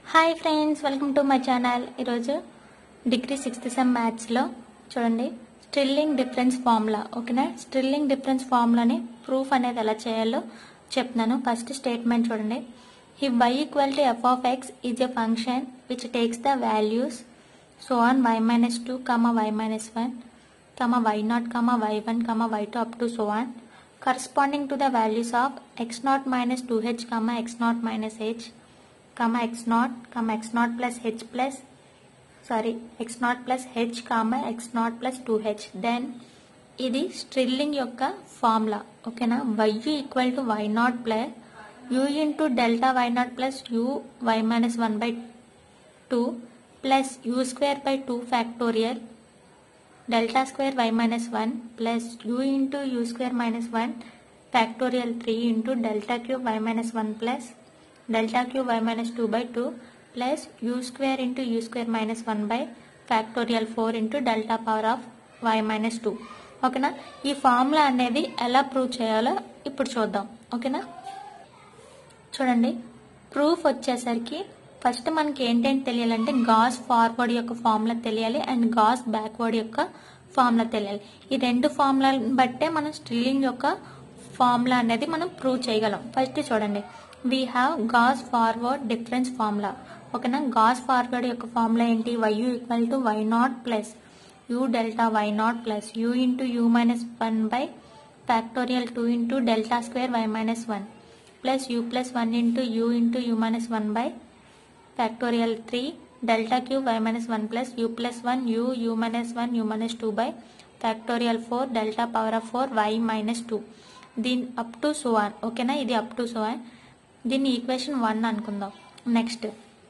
hi friends welcome to my channel ఈరోజు degree sixth sem మ్యాథ్స్లో చూడండి స్ట్రిల్లింగ్ డిఫరెన్స్ ఫార్ములా ఓకేనా స్ట్రిల్లింగ్ డిఫరెన్స్ ఫార్ములాని ప్రూఫ్ అనేది ఎలా చేయాలో చెప్తున్నాను ఫస్ట్ స్టేట్మెంట్ చూడండి ఈ y equal to f of x is a function which takes the values so on y minus two comma y minus one comma y naught comma y one comma y two up to so on corresponding to the values of x naught minus 2h comma x naught minus h comma x naught comma x naught plus h plus sorry x naught plus h comma x naught plus 2h then ఇది స్ట్రిల్లింగ్ యొక్క formula ఓకేనా y equal to y not plus u into delta y not plus u y minus one by two plus u square by two factorial delta square y minus 1 plus u into u square minus 1 factorial 3 into delta cube y minus 1 plus delta cube y minus 2 by 2 plus u square into u square minus 1 by factorial 4 into delta power of y minus 2 ఓకేనా ఈ formula అనేది ఎలా prove చేయాలో ఇప్పుడు చూద్దాం ఓకేనా చూడండి proof వచ్చేసరికి ఫస్ట్ మనకి ఏంటంటే తెలియాలంటే గాస్ ఫార్వర్డ్ యొక్క ఫార్ములా తెలియాలి అండ్ గాస్ బ్యాక్వర్డ్ యొక్క ఫార్ములా తెలియాలి ఈ రెండు ఫార్ములాలను బట్టే మనం స్ట్రిల్లింగ్ యొక్క ఫార్ములా అనేది మనం ప్రూవ్ చేయగలం ఫస్ట్ చూడండి we have Gauss forward difference formula ఓకేనా గాస్ ఫార్వర్డ్ యొక్క ఫార్ములా ఏంటి y equal to y not plus u delta y not plus u into u minus one by factorial two into delta square y minus one plus u plus one into u into u minus one by factorial 3 delta cube y minus 1 plus u plus 1 u u minus 1 u minus 2 by factorial 4 delta power of 4 y minus 2 దీని up to so on ఓకేనా ఇది up to so on దీన్ని equation one అనుకుందాం next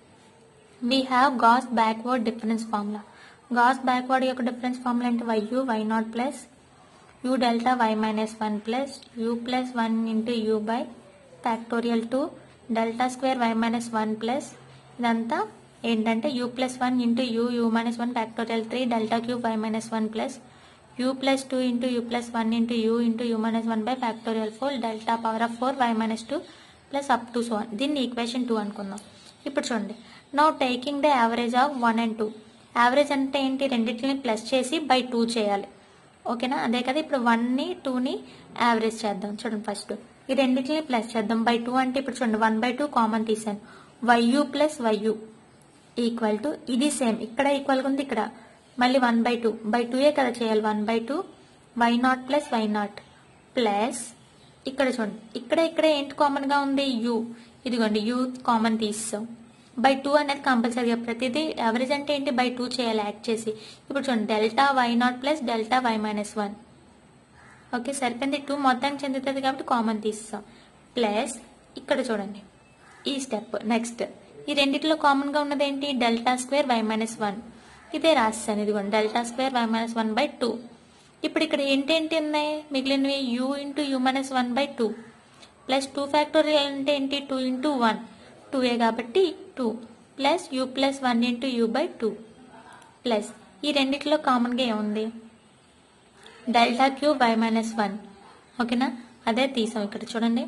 we have Gauss backward difference formula Gauss backward యొక్క difference formula అంటే y u y not plus u delta y minus one plus u plus one into u by factorial two delta square y minus one plus ఇదంతా ఏంటంటే u plus one into u u minus one factorial three delta cube y minus one plus u plus two into u plus one into u into u minus one by factorial four delta power of four y minus two plus up to so one దీన్ని equation two అనుకుందాం ఇప్పుడు చూడండి now taking the average of one and two average అంటే ఏంటి రెండింటిని plus చేసి by two చేయాలి ఓకేనా అదే కదా ఇప్పుడు వన్ని టూని యావరేజ్ చేద్దాం చూడండి ఫస్ట్ ఈ రెండింటిని ప్లస్ చేద్దాం బై టూ అంటే ఇప్పుడు చూడండి వన్ బై టూ కామన్ తీసాను y u plus y u equal to ఇది సేమ్ ఇక్కడ ఈక్వల్గా ఉంది ఇక్కడ మళ్ళీ వన్ బై టూ బై టూయే కదా చేయాలి one by two y not plus y not plus ఇక్కడ చూడండి ఇక్కడ ఇక్కడ ఏంటి కామన్గా ఉంది యూ ఇదిగోండి యూ కామన్ తీస్తాం బై టూ అనేది కంపల్సరీగా ప్రతిదీ ఎవరేజ్ అంటే ఏంటి బై టూ చేయాలి యాడ్ చేసి ఇప్పుడు చూడండి delta y not plus delta y minus one okay సరిపోయింది టూ మొత్తానికి చెందుతుంది కాబట్టి కామన్ తీస్తాం ప్లస్ ఇక్కడ చూడండి ఈ స్టెప్ నెక్స్ట్ ఈ రెండిట్లో కామన్గా ఉన్నది ఏంటి delta square y minus one ఇదే రాస్తాను ఇదిగోండి delta square y minus one by two ఇప్పుడు ఇక్కడ ఏంటేంటి ఉన్నాయి మిగిలినవి u into u minus one by two plus two factorial అంటే ఏంటి టూ ఇంటూ వన్ టూ ఏ కాబట్టి two plus u plus one into u by two plus ఈ రెండిట్లో కామన్గా ఏముంది delta cube y minus one ఓకేనా అదే తీసాం ఇక్కడ చూడండి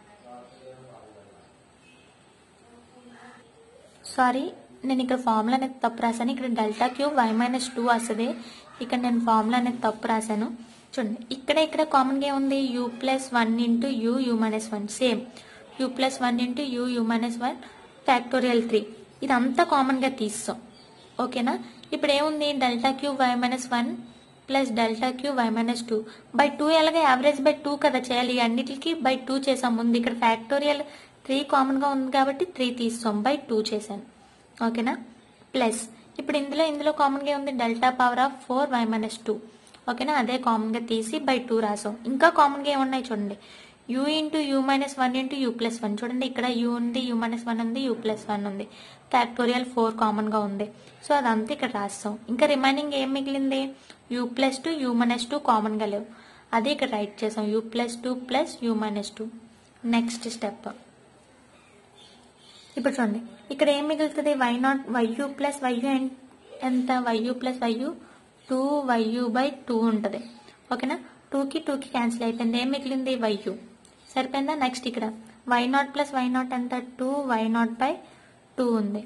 సారీ నేను ఇక్కడ ఫార్ములా అనేది తప్పు రాశాను ఇక్కడ delta cube y minus two వస్తుంది ఇక్కడ నేను ఫార్ములా అనేది తప్పు రాశాను చూడండి ఇక్కడ ఇక్కడ కామన్గా ఏముంది u plus one into u u minus one same u plus one into u u minus one factorial three ఇదంతా కామన్గా తీస్తాం ఓకేనా ఇప్పుడు ఏముంది delta cube y minus one plus delta cube y minus two by two ఎలాగే average by two కదా చేయాలి అన్నిటికి బై టూ చేసాం ముందు ఇక్కడ ఫ్యాక్టోరియల్ త్రీ కామన్గా ఉంది కాబట్టి త్రీ తీస్తాం బై టూ చేశాను ఓకేనా ప్లస్ ఇప్పుడు ఇందులో ఇందులో కామన్గా ఉంది delta power of four y minus two ఓకేనా అదే కామన్గా తీసి బై టూ రాసాం ఇంకా కామన్గా ఏమున్నాయి చూడండి u into u minus one into u plus one చూడండి ఇక్కడ యూ ఉంది యూ మైనస్ వన్ ఉంది యూ ప్లస్ వన్ ఉంది ఫ్యాక్టోరియల్ ఫోర్ కామన్గా ఉంది సో అదంతా ఇక్కడ రాస్తాం ఇంకా రిమైనింగ్ ఏం మిగిలింది u plus two u minus two కామన్గా లేవు అదే ఇక్కడ రైట్ చేసాం u plus two plus u minus two next step ఇప్పుడు చూడండి ఇక్కడ ఏం మిగులుతుంది y not y u plus y u ఎంత y u plus y u two y u by two ఉంటుంది ఓకేనా టూకి టూకి క్యాన్సిల్ అయిపోయింది ఏం మిగిలింది వైయూ సరిపోయిందా నెక్స్ట్ ఇక్కడ y not plus y not ఎంత two y not by two ఉంది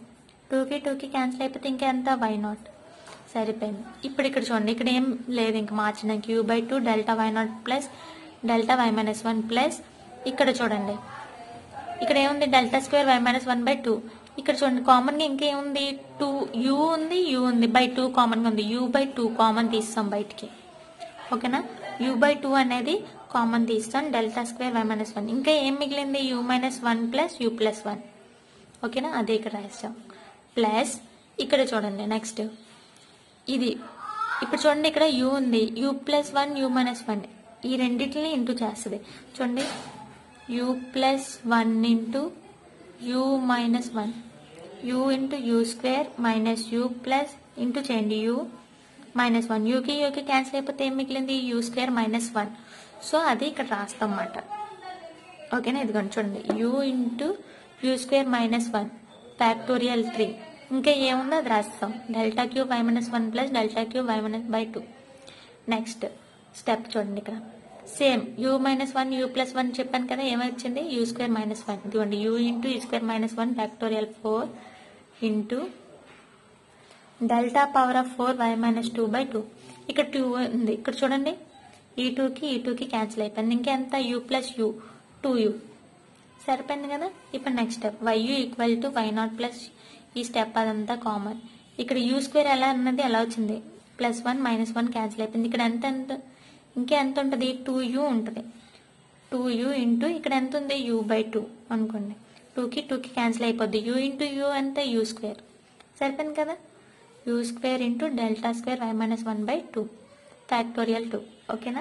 టూకి టూకి క్యాన్సిల్ అయిపోతే ఇంకెంత వై నాట్ సరిపోయింది ఇప్పుడు ఇక్కడ చూడండి ఇక్కడ ఏం లేదు ఇంక మార్చడానికి u by two delta y not plus delta y minus one plus ఇక్కడ చూడండి ఇక్కడ ఏముంది delta square y minus one by two ఇక్కడ చూడండి కామన్గా ఇంకేముంది టూ యూ ఉంది యూ ఉంది బై టూ కామన్గా ఉంది యూ బై టూ కామన్ తీస్తాం బయటికి ఓకేనా యూ బై టూ అనేది కామన్ తీస్తాం delta square y minus one ఇంకా ఏం మిగిలింది u minus one plus u plus one ఓకేనా అదే ఇక్కడ రాస్తాం ప్లస్ ఇక్కడ చూడండి నెక్స్ట్ ఇది ఇప్పుడు చూడండి ఇక్కడ యూ ఉంది u plus one u minus one ఈ రెండింటిని ఇంటూ చేస్తుంది చూడండి u plus one into u minus one u into u square minus u plus into చేయండి యూ మైనస్ వన్ యూకి యూకి క్యాన్సిల్ అయిపోతే ఏం మిగిలింది u square minus one so అది ఇక్కడ రాస్తాం అన్నమాట ఓకేనా ఇదిగోండి చూడండి u into u square minus one factorial three ఇంకా ఏముందో అది రాస్తాం delta cube y minus one plus delta cube y minus by two next step చూడండి ఇక్కడ same u minus one u plus one చెప్పాను కదా ఏమొచ్చింది యూ స్క్వేర్ మైనస్ వన్ ఇదిగోండి u into u square minus one factorial four into delta power of four y minus two by two ఇక్కడ two ఉంది ఇక్కడ చూడండి ఈ టూకి ఈ టూకి క్యాన్సిల్ అయిపోయింది ఇంకెంత u plus u two u సరిపోయింది కదా ఇప్పుడు next step y u equal to y not plus ఈ స్టెప్ అదంతా కామన్ ఇక్కడ యూ స్క్వేర్ ఎలా అన్నది ఎలా వచ్చింది plus one minus one cancel అయిపోయింది ఇక్కడ ఎంత ఎంత ఇంకా ఎంత ఉంటుంది టూ యూ ఉంటుంది టూ యూ ఇంటూ ఇక్కడ ఎంత ఉంది యూ బై టూ అనుకోండి టూకి టూకి క్యాన్సిల్ అయిపోద్ది యూ ఇంటూ యూ ఎంత యూ స్క్వేర్ సరిపోయింది కదా u square into delta square y minus one by two factorial two ఓకేనా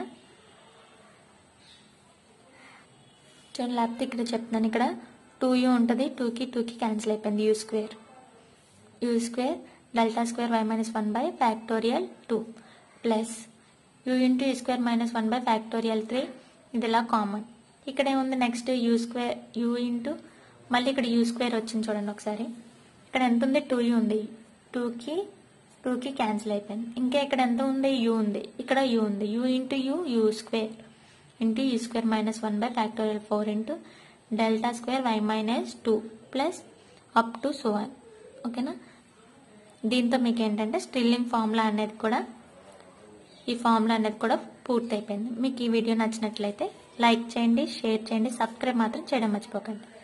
చూడండి లేకపోతే ఇక్కడ చెప్తున్నాను ఇక్కడ టూ యూ ఉంటుంది టూకి టూకి క్యాన్సిల్ అయిపోయింది u square u square delta square y minus one by factorial two plus u into u square minus one by factorial three ఇది ఇలా కామన్ ఇక్కడ ఏముంది next u square u into మళ్ళీ ఇక్కడ యూ స్క్వేర్ వచ్చింది చూడండి ఒకసారి ఇక్కడ ఎంత ఉంది టూ యూ ఉంది టూకి టూకి క్యాన్సిల్ అయిపోయింది ఇంకా ఇక్కడ ఎంత ఉంది యూ ఉంది ఇక్కడ యూ ఉంది u into u u square into u square minus one by factorial four into delta square y minus two plus up to so one ఓకేనా దీంతో మీకు ఏంటంటే స్ట్రిల్లింగ్ ఫార్ములా అనేది కూడా ఈ ఫార్ములా అనేది కూడా పూర్తయిపోయింది మీకు ఈ వీడియో నచ్చినట్లయితే లైక్ చేయండి షేర్ చేయండి సబ్స్క్రైబ్ మాత్రం చేయడం మర్చిపోకండి